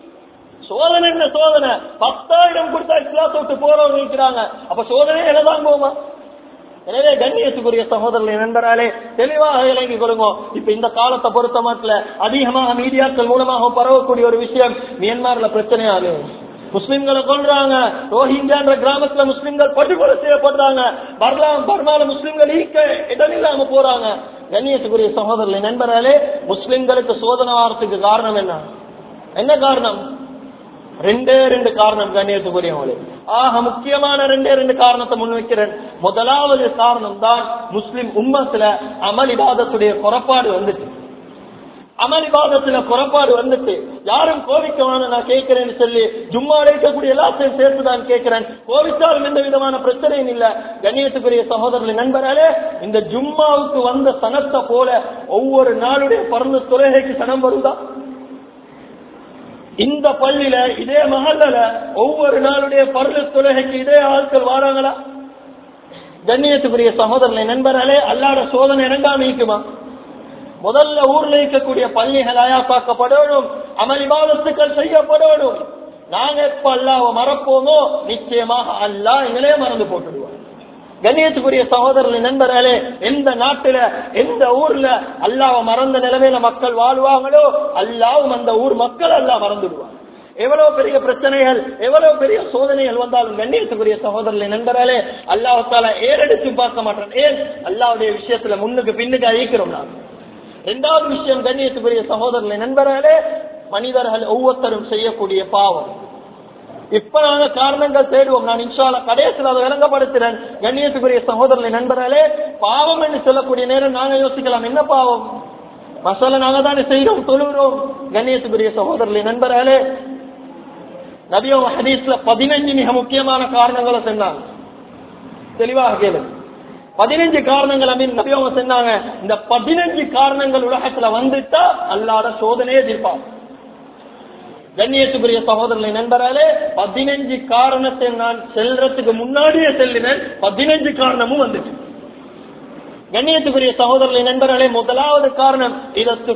சோதனை என்ன சோதனை பத்தாயிரம் கொடுத்தா இஸ்லாத்தை விட்டு போறவங்க இருக்கிறாங்க அப்ப சோதனை என்ன தாங்குவோமா எனவே கண்ணியத்துக்குரிய சகோதரர்களை நண்பராலே தெளிவாக இறங்கி கொடுங்க இப்ப இந்த காலத்தை பொறுத்த மட்டும் அதிகமாக மீடியாக்கள் மூலமாக பரவக்கூடிய ஒரு விஷயம் மியான்மர்ல பிரச்சனையாகும் முஸ்லிம்களை கொள்றாங்க ரோஹிங்கியான்ற கிராமத்துல முஸ்லிம்கள் படுகொலை செய்யப்படுறாங்க பர்லாம் பர்மால முஸ்லிம்கள் ஈக்க இடமில்லாம போறாங்க கண்ணியத்துக்குரிய சகோதரர்களை நண்பராலே முஸ்லிம்களுக்கு சோதனை வாரத்துக்கு காரணம் என்ன என்ன காரணம் ரெண்டே ரெண்டு காரணம் கண்ணியத்துக்குரியவங்களே ஆக முக்கியமான ரெண்டே ரெண்டு காரணத்தை முன்வைக்கிறேன் முதலாவது காரணம் தான் முஸ்லிம் உம்மத்துல அமல் இபாதத்துடைய குறைபாடு வந்துட்டு அமல் இபாதத்துல குறைபாடு வந்துட்டு யாரும் கோவிக்கவான நான் கேட்கிறேன்னு சொல்லி ஜும்மா இருக்கக்கூடிய எல்லாத்தையும் சேர்த்து தான் கேட்கிறேன் கோவிச்சாலும் எந்த விதமான பிரச்சனையும் இல்ல கண்ணியத்துக்குரிய சகோதரர்களின் நண்பராலே இந்த ஜும்மாவுக்கு வந்த சனத்தை போல ஒவ்வொரு நாளுடைய பறந்து தொலைகைக்கு சனம் வருதா இந்த பள்ளியில இதே மகல்ல ஒவ்வொரு நாளுடைய பருள தொழுகைக்கு இதே ஆட்கள் வாராங்களா கண்ணியத்துக்குரிய சகோதரனை நண்பர்களே அல்லாட சோதனை இரண்டாம் நீக்குமா முதல்ல ஊர்ல இருக்கக்கூடிய பள்ளிகள் அயாப்பாக்கப்படணும் அமல் இபாதத்துக்கள் செய்யப்படணும் நாங்க எப்ப அல்லாவை மறப்போமோ நிச்சயமாக அல்லாஹ் எங்களே மறந்து போட்டுடுவோம் கண்ணியத்துக்குரிய சகோதரர்கள் நண்பர்களே எந்த நாட்டுல எந்த ஊர்ல அல்லாவை மறந்த நிலைமையில மக்கள் வாழ்வாங்களோ அல்லாவும் அந்த ஊர் மக்கள் அல்லாஹ் மறந்துடுவாங்க எவ்வளவு பெரிய பிரச்சனைகள் எவ்வளவு பெரிய சோதனைகள் வந்தாலும் கண்ணியத்துக்குரிய சகோதரர்களை நண்பர்களே அல்லாஹால ஏறெடுத்து பார்க்க மாட்டேன் ஏன் அல்லாவுடைய விஷயத்துல முன்னுக்கு பின்னுக்கு அழிக்கிறோம் நான் இரண்டாவது விஷயம் கண்ணியத்துக்குரிய சகோதரர்களை நண்பர்களே மனிதர்கள் ஒவ்வொருத்தரும் செய்யக்கூடிய பாவம் இப்ப நாங்க காரணங்கள் தேடுவோம் நான் இன்ஷால கடைசியில் அதை விளங்கப்படுத்துறேன் கண்ணியத்துக்குரிய சகோதரனை நண்பர்களே பாவம் என்று சொல்லக்கூடிய நேரம் நாங்க யோசிக்கலாம் என்ன பாவம் மசாலா நாங்க தானே செய்யறோம் தொழுகிறோம் கண்ணியத்துக்குரிய சகோதரர்களை நண்பர்களே நபியோ ஹதீஸ்ல பதினஞ்சு மிக முக்கியமான காரணங்களை சொன்னாங்க தெளிவாக கேளு பதினஞ்சு காரணங்கள் அப்படின்னு நபி அவங்க சொன்னாங்க இந்த பதினஞ்சு காரணங்கள் உலகத்துல வந்துட்டா அல்லாத சோதனையே எதிர்ப்பாங்க கண்ணியத்துக்குரிய சகோதரர்களை நண்பராலே பதினஞ்சு காரணத்தை நான் செல்றதுக்கு முன்னாடியே செல்லினேன் பதினஞ்சு காரணமும் வந்துச்சு கண்ணியத்துக்குரிய சகோதரர்களை நண்பர்களே முதலாவது காரணம் இதற்கு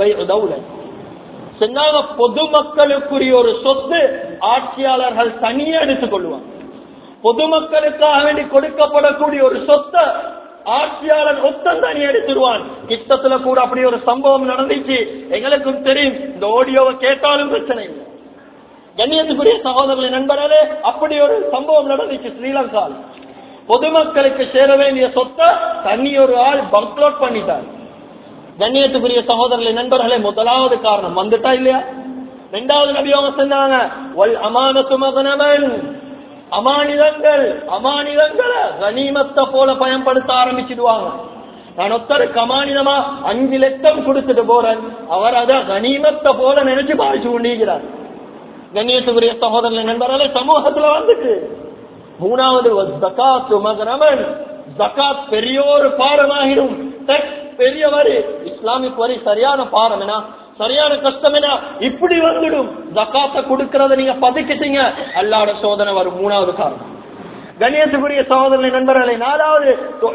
சொன்னாங்க பொதுமக்களுக்குரிய ஒரு சொத்து ஆட்சியாளர்கள் தனியே எடுத்துக் கொள்வாங்க பொதுமக்களுக்காக வேண்டி கொடுக்கப்படக்கூடிய ஒரு சொத்தை ஆட்சியாளர் ஒத்தம் தனி எடுத்துருவான் கிட்டத்துல கூட அப்படி ஒரு சம்பவம் நடந்துச்சு எங்களுக்கும் தெரியும் இந்த ஆடியோவை கேட்டாலும் பிரச்சனை இல்லை கண்ணியத்துக்குரிய சகோதரர்களை நண்பர்களே அப்படி ஒரு சம்பவம் நடந்துச்சு ஸ்ரீலங்காவில் பொதுமக்களுக்கு சேர வேண்டிய சொத்தை தனி ஒரு ஆள் பங்க்லோட் பண்ணிட்டார் கண்ணியத்துக்குரிய சகோதரர்களை நண்பர்களே முதலாவது காரணம் வந்துட்டா இல்லையா ரெண்டாவது நபி அவங்க சொன்னாங்க ஒல் அமானத்து மகனவன் அமானிதங்கள் அமானிதங்களை கனிமத்தை போல பயன்படுத்த ஆரம்பிச்சிடுவாங்க நான் ஒருத்தருக்கு அமானிதமா அஞ்சு லட்சம் கொடுத்துட்டு போறேன் அவர் அத கனிமத்தை போல நினைச்சு பாதிச்சு கொண்டிருக்கிறார் கண்ணியத்துக்குரிய சகோதரர்களை நண்பர்களே சமூகத்துல வந்துட்டு மூணாவது ஜக்காத் மகனவன் ஜக்காத் பெரிய ஒரு பாடமாகிடும் டெக்ஸ் பெரிய வரி இஸ்லாமிக் வரி சரியான பாடம் என்ன சரியான கஷ்டம் என்ன இப்படி வந்துடும் ஜக்காத்த கொடுக்கறத நீங்க பதுக்கிட்டீங்க அல்லாட சோதனை வரும் மூணாவது காரணம் கணியத்துக்குரிய சகோதரனை நண்பர்களை நாலாவது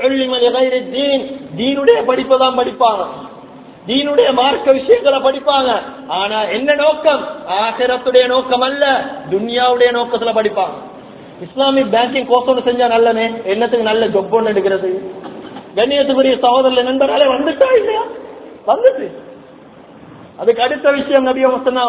தீன் தீனுடைய படிப்பை தான் படிப்பாங்க தீனுடைய மார்க்க விஷயங்களை படிப்பாங்க ஆனா என்ன நோக்கம் ஆசிரத்துடைய நோக்கம் அல்ல துன்யாவுடைய நோக்கத்துல படிப்பாங்க இஸ்லாமிக் பேங்கிங் கோர்ஸ் ஒன்று செஞ்சா நல்லனே என்னத்துக்கு நல்ல ஜொப் ஒன்று எடுக்கிறது கண்ணியத்துக்குரிய சகோதரர் நண்பராலே வந்துட்டா இல்லையா வந்துட்டு அதுக்கு அடுத்த விஷயம் நபி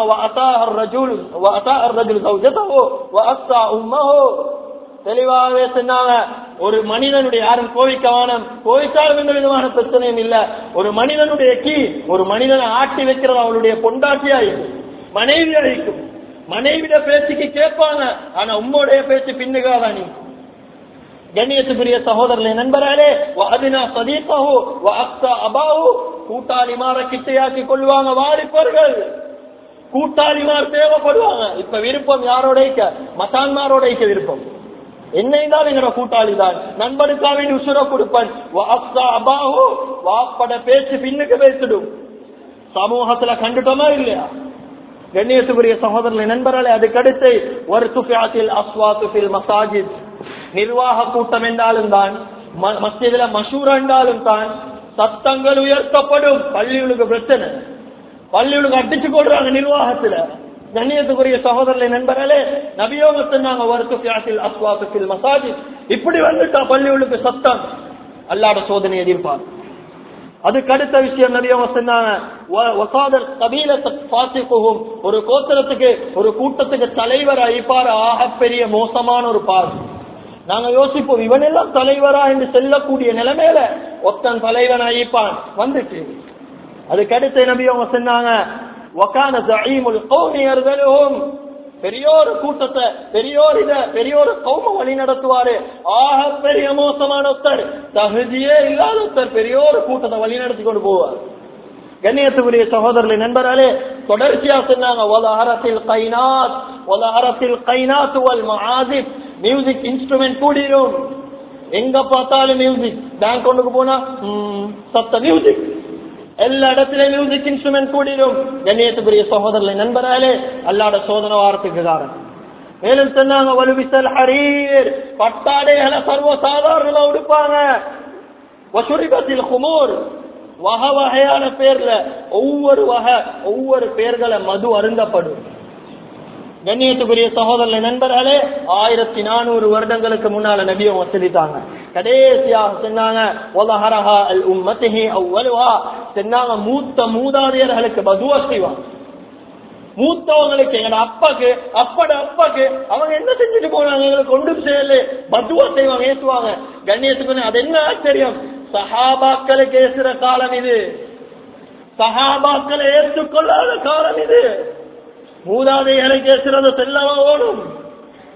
தெளிவாகவே சொன்னாங்க ஒரு மனிதனுடைய யாரும் கோவிக்கவானம் கோவிச்சாலும் எந்த விதமான பிரச்சனையும் இல்ல ஒரு மனிதனுடைய கீ ஒரு மனிதனை ஆட்டி வைக்கிறது அவளுடைய பொண்டாட்டியா இருக்கும் மனைவியா இருக்கும் மனைவிட பேச்சுக்கு கேட்பாங்க ஆனா உம்மோடைய பேச்சு பின்னுகாதா நீ கண்ணியத்துக்குரிய சகோதரர்களே நண்பராலே அதினா சதீசாவோ அக்ஸா அபாவோ கூட்டாளிமார கிட்டையாக்கி கொள்வாங்க வாலிபர்கள் கூட்டாளிமார் தேவைப்படுவாங்க இப்ப விருப்பம் யாரோட மசான்மாரோட விருப்பம் என்னை தான் எங்களோட கூட்டாளி தான் நண்பனுக்காக வேண்டி உசுர கொடுப்பேன் அபாவோ வாப்பட பேச்சு பின்னுக்கு பேசிடும் சமூகத்துல கண்டுட்டோமா இல்லையா கண்ணியத்துக்குரிய சகோதரர்களை நண்பர்களே அதுக்கடுத்து ஒரு துஃபியாத்தில் அஸ்வாத்துஃபில் மசாஜித் நிர்வாக கூட்டம் என்றாலும் தான் மத்தியில மசூர் என்றாலும் தான் சத்தங்கள் உயர்த்தப்படும் பள்ளிகளுக்கு பிரச்சனை பள்ளிகளுக்கு அடிச்சு கொள்றாங்க நிர்வாகத்துல கண்ணியத்துக்குரிய சகோதரர்களை நண்பர்களே நபியோக சொன்னாங்க ஒரு துஃபியாத்தில் அஸ்வாத்துஃபில் மசாஜித் இப்படி வந்துட்டா பள்ளிகளுக்கு சத்தம் அல்லாட சோதனை எதிர்ப்பார் அதுக்கு அடுத்த விஷயம் நிறைய சொன்னாங்க ஒரு கோத்திரத்துக்கு ஒரு கூட்டத்துக்கு தலைவர் அழிப்பார் ஆக பெரிய மோசமான ஒரு பார் நாங்க யோசிப்போம் இவன் எல்லாம் தலைவரா என்று செல்லக்கூடிய நிலைமையில ஒத்தன் தலைவன் அழிப்பான் வந்துட்டு அதுக்கு அடுத்த நபி அவங்க சொன்னாங்க ஒக்கான ஜஈமுல் கௌமியர்களும் பெரியோர் கூட்டத்தை பெரியோர் இத பெரியோர் கௌம வழி நடத்துவாரு ஆக பெரிய மோசமான ஒருத்தர் தகுதியே இல்லாத ஒருத்தர் பெரியோர் கூட்டத்தை வழி நடத்தி கொண்டு போவார் கண்ணியத்துக்குரிய சகோதரர்களை நண்பராலே தொடர்ச்சியா சொன்னாங்க ஒலஹரத்தில் கைனாத் ஒலஹரத்தில் கைனாத் வல் மஹாதிப் மியூசிக் இன்ஸ்ட்ருமெண்ட் கூடிரும் எங்க பார்த்தாலும் மியூசிக் பேங்க் கொண்டுக்கு போனா சத்த மியூசிக் எல்லா இடத்திலும் மியூசிக் இன்ஸ்ட்ருமெண்ட் கூடிடும் கண்ணியத்துக்குரிய சகோதரர்களை நண்பராலே அல்லாட சோதனை வாரத்துக்கு காரணம் மேலும் சொன்னாங்க வலுவிசல் ஹரீர் பட்டாடைகளை சர்வ சாதாரணமா உடுப்பாங்க வசுரிபத்தில் குமோர் வகை வகையான பேர்ல ஒவ்வொரு வகை ஒவ்வொரு பேர்களை மது அருந்தப்படும் கண்ணியத்துக்குரிய சகோதர நண்பர்களே ஆயிரத்தி நானூறு வருடங்களுக்கு முன்னால நபியும் வசதித்தாங்க கடைசியாக சொன்னாங்க ஒலஹரஹா அல் உம்மத்திஹி அவ்வலுஹா சொன்னாங்க மூத்த மூதாதையர்களுக்கு பதுவா செய்வாங்க மூத்தவங்களுக்கு எங்க அப்பாக்கு அப்பட அப்பாக்கு அவங்க என்ன செஞ்சுட்டு போனாங்க எங்களுக்கு ஒன்றும் செய்யல பதுவா செய்வாங்க ஏற்றுவாங்க கண்ணியத்துக்கு அது என்ன ஆச்சரியம் சஹாபாக்களுக்கு ஏசுற காலம் இது சஹாபாக்களை ஏற்றுக்கொள்ளாத காலம் இது மூதாதைகளை கேட்கிறது செல்லவா ஓடும்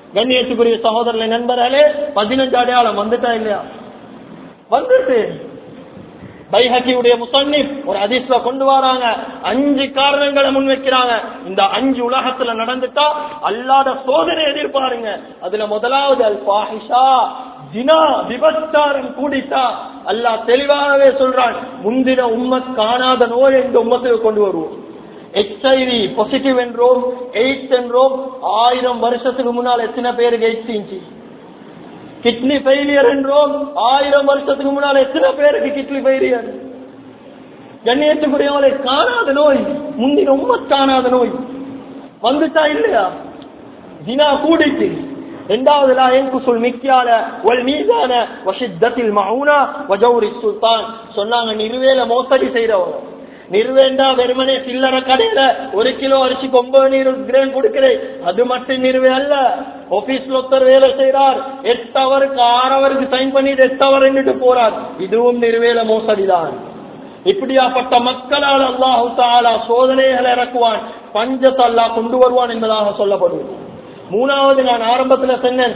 கண்ணியத்துக்குரிய சகோதரர்களை நண்பர்களே பதினஞ்சு அடையாளம் வந்துட்டா இல்லையா வந்துட்டு பைஹக்கியுடைய முசன்னிப் ஒரு அதிர்ஷ்ட கொண்டு வராங்க அஞ்சு காரணங்களை முன்வைக்கிறாங்க இந்த அஞ்சு உலகத்துல நடந்துட்டா அல்லாத சோதனை எதிர்பாருங்க அதுல முதலாவது அல் பாஹிஷா தினா விபச்சாரம் கூடிட்டா அல்லாஹ் தெளிவாகவே சொல்றான் முந்தின உம்மத் காணாத நோய் இந்த உம்மத்துக்கு கொண்டு வருவோம் ஹெச்ஐவி பாசிட்டிவ் என்றோம் எய்ட்ஸ் என்றோம் ஆயிரம் வருஷத்துக்கு முன்னால் எத்தனை பேருக்கு எய்ட்ஸ் இருந்துச்சு கிட்னி ஃபெயிலியர் என்றோம் ஆயிரம் வருஷத்துக்கு முன்னால் எத்தனை பேருக்கு கிட்னி ஃபெயிலியர் கண்ணியத்துக்குரியவங்களை காணாத நோய் முந்தின உம்மத் காணாத நோய் வந்துட்டா இல்லையா தினா கூடிச்சு இரண்டாவது லா என்குசுல் மிக்கியால வல் மீதான வஷித்தத்தில் மவுனா வஜௌரி சுல்தான் சொன்னாங்க நிறுவேல மோசடி செய்யறவங்க நிறுவேண்டா வெறுமனே சில்லற கடையில ஒரு கிலோ அரிசிக்கு ஒன்பது நீர் கிரேன் கொடுக்கிறேன் அது மட்டும் நிறுவே அல்ல ஆபீஸ்ல ஒருத்தர் வேலை செய்யறார் எட்டு அவருக்கு ஆறு அவருக்கு சைன் பண்ணிட்டு எட்டு அவர் என்னட்டு போறார் இதுவும் நிறுவேல மோசடிதான் இப்படியாப்பட்ட மக்களால் அல்லாஹு தாலா சோதனைகளை இறக்குவான் பஞ்சத்தை அல்லாஹ் கொண்டு வருவான் என்பதாக சொல்லப்படுவது மூணாவது நான் ஆரம்பத்துல சொன்னேன்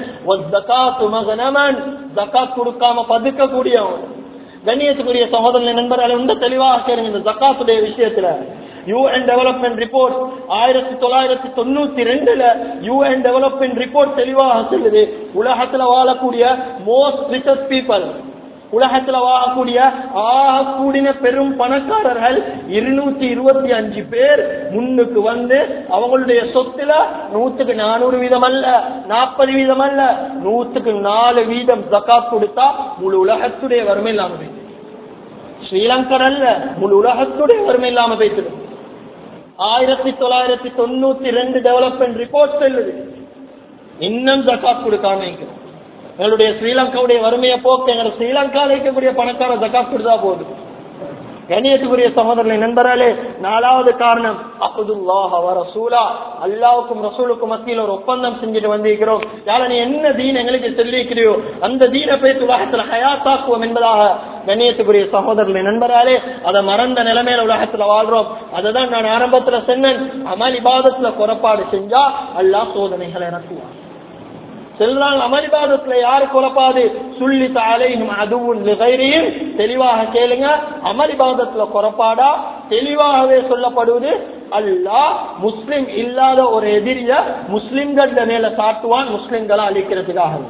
ஜக்காத் கொடுக்காம பதுக்க கூடியவன் கண்ணியத்துக்குரிய சகோதரன் நண்பர்கள் ரொம்ப தெளிவாக கேளுங்க இந்த ஜக்காத்துடைய விஷயத்துல யூஎன் டெவலப்மெண்ட் ரிப்போர்ட் ஆயிரத்தி தொள்ளாயிரத்தி தொண்ணூத்தி ரெண்டுல யூஎன் டெவலப்மெண்ட் ரிப்போர்ட் தெளிவாக சொல்லுது உலகத்துல வாழக்கூடிய மோஸ்ட் ரிச்சஸ்ட் பீப்புள் உலகத்துல வாழக்கூடிய ஆக கூடின பெரும் பணக்காரர்கள் இருநூத்தி இருபத்தி அஞ்சு பேர் முன்னுக்கு வந்து அவங்களுடைய சொத்துல நூத்துக்கு நானூறு வீதம் அல்ல நாற்பது வீதம் அல்ல நூத்துக்கு நாலு வீதம் ஜக்காத் கொடுத்தா முழு உலகத்துடைய வறுமை இல்லாம போயிட்டு ஸ்ரீலங்கர் அல்ல முழு உலகத்துடைய வறுமை இல்லாம போயிட்டு ஆயிரத்தி தொள்ளாயிரத்தி தொண்ணூத்தி ரெண்டு டெவலப்மெண்ட் ரிப்போர்ட் சொல்லுது இன்னும் ஜக்காத் கொடுக்காம இருக்கிறோம் எங்களுடைய ஸ்ரீலங்காவுடைய வறுமையை போக்க எங்க ஸ்ரீலங்காவில் இருக்கக்கூடிய பணக்கார ஜக்காத் கொடுத்தா போகுது கணியத்துக்குரிய சகோதரர்களை நண்பராலே நாலாவது காரணம் அப்துல்லாஹ் ரசூலா அல்லாவுக்கும் ரசூலுக்கும் மத்தியில் ஒரு ஒப்பந்தம் செஞ்சுட்டு வந்திருக்கிறோம் யார நீ என்ன தீன் எங்களுக்கு சொல்லியிருக்கிறியோ அந்த தீனை போய் உலகத்துல ஹயாத்தாக்குவோம் என்பதாக கண்ணியத்துக்குரிய சகோதரர்களை நண்பராலே அதை மறந்த நிலைமையில உலகத்துல வாழ்றோம் அதுதான் நான் ஆரம்பத்துல சொன்னேன் அமல் இபாதத்துல குறைபாடு செஞ்சா அல்லாஹ் சோதனைகளை இறக்குவான் செல்றாங்க அமளிபாதத்துல யாரு குறைப்பாது சொல்லி தாலையும் அதுவும் கைரியும் தெளிவாக கேளுங்க அமளிபாதத்துல குறைப்பாடா தெளிவாகவே சொல்லப்படுவது அல்லாஹ் முஸ்லிம் இல்லாத ஒரு எதிரிய முஸ்லிம்கள் மேல சாட்டுவான் முஸ்லிம்களை அழிக்கிறதுக்காக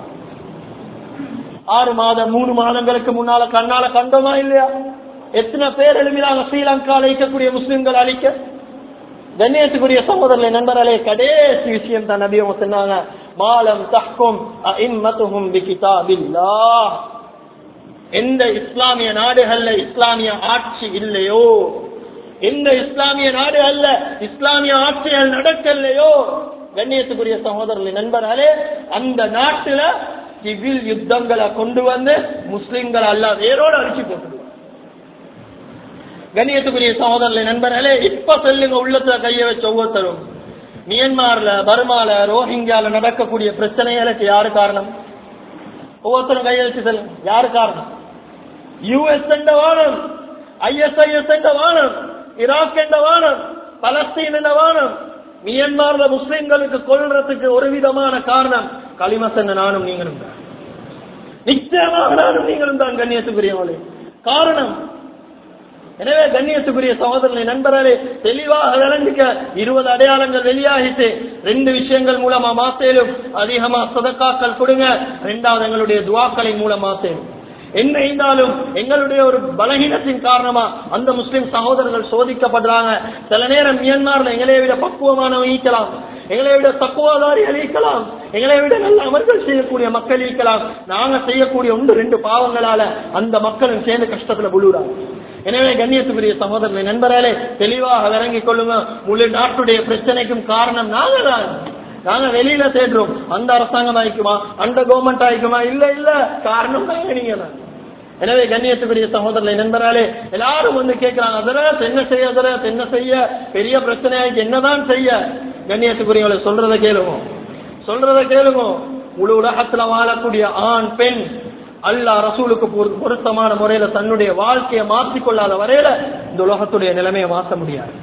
ஆறு மாதம் மூணு மாதங்களுக்கு முன்னால கண்ணால கண்டோமா இல்லையா எத்தனை பேர் எழுதினாங்க ஸ்ரீலங்கால இருக்கக்கூடிய முஸ்லிம்கள் அழிக்க கண்ணியத்துக்குரிய சகோதரர்களை நண்பர்களே கடைசி விஷயம் தான் நபி அவங்க சொன்னாங்க மாலம் தஹ்கும் அஇம்மத்துஹும் பிகிதாபில்லாஹ் எந்த இஸ்லாமிய நாடுகள்ல இஸ்லாமிய ஆட்சி இல்லையோ எந்த இஸ்லாமிய நாடு அல்ல இஸ்லாமிய ஆட்சிகள் நடக்கலையோ கண்ணியத்துக்குரிய சகோதரர்களை நண்பர்களே அந்த நாட்டுல சிவில் யுத்தங்களை கொண்டு வந்து முஸ்லிம்கள் அல்ல வேரோடு அழிச்சு போட்டுடுவாங்க கண்ணியத்துக்குரிய சகோதரர்களை நண்பர்களே இப்ப சொல்லுங்க உள்ளத்துல கைய வச்ச ஒவ்வொருத்தரும் மியன்மார்ல பர்மால ரோஹிங்கியால நடக்கக்கூடிய பிரச்சனைகளுக்கு யாரு காரணம் ஒவ்வொருத்தரும் கைய வச்சு சொல்லுங்க யாரு காரணம் யுஎஸ் என்ற வானம் ஐஎஸ்ஐஎஸ் என்ற வானம் ஈராக் என்ற வானம் பலஸ்தீன் என்ற வானம் மியன்மார்ல முஸ்லிம்களுக்கு கொள்றதுக்கு ஒரு விதமான காரணம் களிமசன் நானும் நீங்களும் தான் நிச்சயமாக நானும் நீங்களும் தான் கண்ணியத்துக்குரியவங்களே காரணம் எனவே கண்ணியத்துக்குரிய சகோதரனை நண்பர்களே தெளிவாக விளங்கிக்க இருபது அடையாளங்கள் வெளியாகிட்டு ரெண்டு விஷயங்கள் மூலமா மாத்தேலும் அதிகமா சதக்காக்கள் கொடுங்க ரெண்டாவது எங்களுடைய துவாக்களின் மூலம் மாத்தேலும் என்ன இருந்தாலும் எங்களுடைய ஒரு பலகீனத்தின் காரணமா அந்த முஸ்லிம் சகோதரர்கள் சோதிக்கப்படுறாங்க சில நேரம் மியான்மர்ல எங்களை விட பக்குவமானவங்க ஈக்கலாம் எங்களை விட தக்குவாதாரிகள் ஈக்கலாம் எங்களை விட நல்ல அமர்கள் செய்யக்கூடிய மக்கள் ஈக்கலாம் நாங்க செய்யக்கூடிய ஒன்று ரெண்டு பாவங்களால அந்த மக்களும் சேர்ந்து கஷ்டத்துல விழுறாங்க எனவே கண்ணியத்துக்குரிய சகோதரனை நண்பர்களே தெளிவாக விளங்கிக் கொள்ளுங்க முழு நாட்டுடைய பிரச்சனைக்கும் காரணம் நாங்க தான் நாங்க வெளியில தேடுறோம் அந்த அரசாங்கம் ஆயிக்குமா அந்த கவர்மெண்ட் ஆயிக்குமா இல்ல இல்ல காரணம் நாங்க நீங்க தான் எனவே கண்ணியத்துக்குரிய சகோதரனை நண்பர்களே எல்லாரும் வந்து கேட்கிறாங்க அதரத் என்ன செய்ய அதரத் என்ன செய்ய பெரிய பிரச்சனையாய்க்கு என்னதான் செய்ய கண்ணியத்துக்குரியவங்களை சொல்றத கேளுங்க சொல்றத கேளுங்க முழு உலகத்துல வாழக்கூடிய ஆண் பெண் அல்லா ரசூலுக்கு பொரு- பொருத்தமான முறையில தன்னுடைய வாழ்க்கையை மாற்றிக்கொள்ளாத வரையில இந்த உலகத்துடைய நிலைமையை மாற்ற முடியாது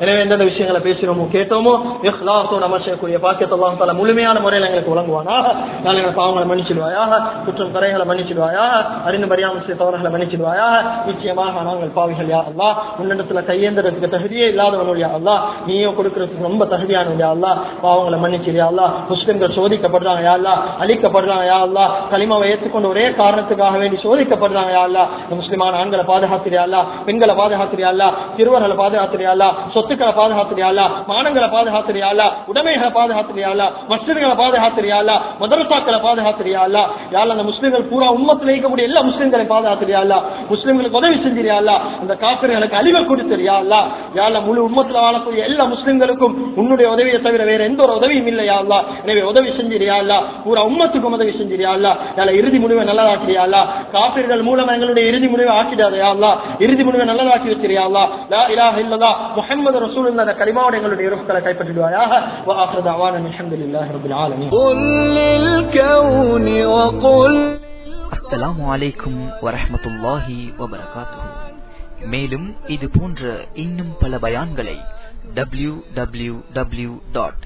எனவே எந்தெந்த விஷயங்களை பேசுறோமோ கேட்டோமோ இஹ்லாஸோட அமல் செய்யக்கூடிய பாக்கியத்தை அல்லாஹ் தாலா முழுமையான முறையில் எங்களுக்கு வழங்குவானாக நான் எங்களை பாவங்களை மன்னிச்சிடுவாயாக குற்றம் கரைகளை மன்னிச்சிடுவாயாக அறிந்து மரியாமல் செய்த தவறுகளை மன்னிச்சிடுவாயாக நிச்சயமாக நாங்கள் பாவிகள் யா அல்லாஹ் உன்னிடத்துல கையேந்திரத்துக்கு தகுதியே இல்லாதவனுடைய அல்லாஹ் நீயோ கொடுக்கறதுக்கு ரொம்ப தகுதியானவனுடைய அல்லாஹ் பாவங்களை மன்னிச்சிரியா அல்லாஹ் முஸ்லிம்கள் சோதிக்கப்படுறாங்க யா அல்லாஹ் அழிக்கப்படுறாங்க யா அல்லாஹ் களிமாவை ஏற்றுக்கொண்டு ஒரே காரணத்துக்காக வேண்டி சோதிக்கப்படுறாங்க யா அல்லாஹ் இந்த முஸ்லிமான ஆண்களை பாதுகாத்திரியா அல்லா பெண்களை பாதுகாத்திரியா அல்லா சிறுவர்களை பாதுகாத்திரியா அல்லா சொத்துக்களை பாதுகாத்திரியா அல்லா மானங்களை பாதுகாத்திரியா அல்லா உடைமைகளை பாதுகாத்திரியா அல்லா மஸ்ஜிதுகளை பாதுகாத்திரியா அல்லா மதரசாக்களை பாதுகாத்திரியா அல்லா யாழ்ல அந்த முஸ்லிம்கள் பூரா உம்மத்தில் இருக்கக்கூடிய எல்லா முஸ்லிம்களை பாதுகாத்திரியா அல்லா முஸ்லிம்களுக்கு உதவி செஞ்சிரியா அல்லா இந்த காப்பிர்களுக்கு அழிவை கொடுத்துறியா அல்லா யாழ்ல முழு உம்மத்தில் வாழக்கூடிய எல்லா முஸ்லிம்களுக்கும் உன்னுடைய உதவியை தவிர வேற எந்த ஒரு உதவியும் இல்லையா அல்லா எனவே உதவி செஞ்சிரியா அல்லா பூரா உம்மத்துக்கும் உதவி செஞ்சிரியா அல்லா யாழ இறுதி முடிவை நல்லதாக்கிறியா அல்லா காப்பீர்கள் மூலம் எங்களுடைய இறுதி முடிவை ஆக்கிடாதயா அல்லா இறுதி முடிவை நல்லதாக்கி வச்சிரியா அல்லா லா இலாஹ இல்லல்லா முஹம்மது ரசூலுல்லாஹ் அந்த கலிமாவோட எங்களுடைய ருஹ்களை கைப்பற்றிடுவாயாக வ ஆখির دعوانا الحمدلله رب العالمين قل للكون وقل அஸ்ஸலாமு அலைக்கும் வரஹ்மத்துல்லாஹி வபரகாத்துஹு மேலும் இது போன்ற இன்னும் பல பயான்களை டபிள்யூ டபிள்யூ டபிள்யூ டாட்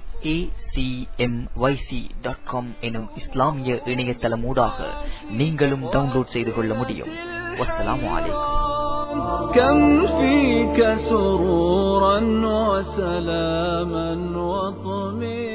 எனும் இஸ்லாமிய இணையதளமூடாக நீங்களும் டவுன்லோட் செய்து கொள்ள முடியும் வஸ்ஸலாமு அலைக்கும் كم فيك سرورا وسلاما وطمئنا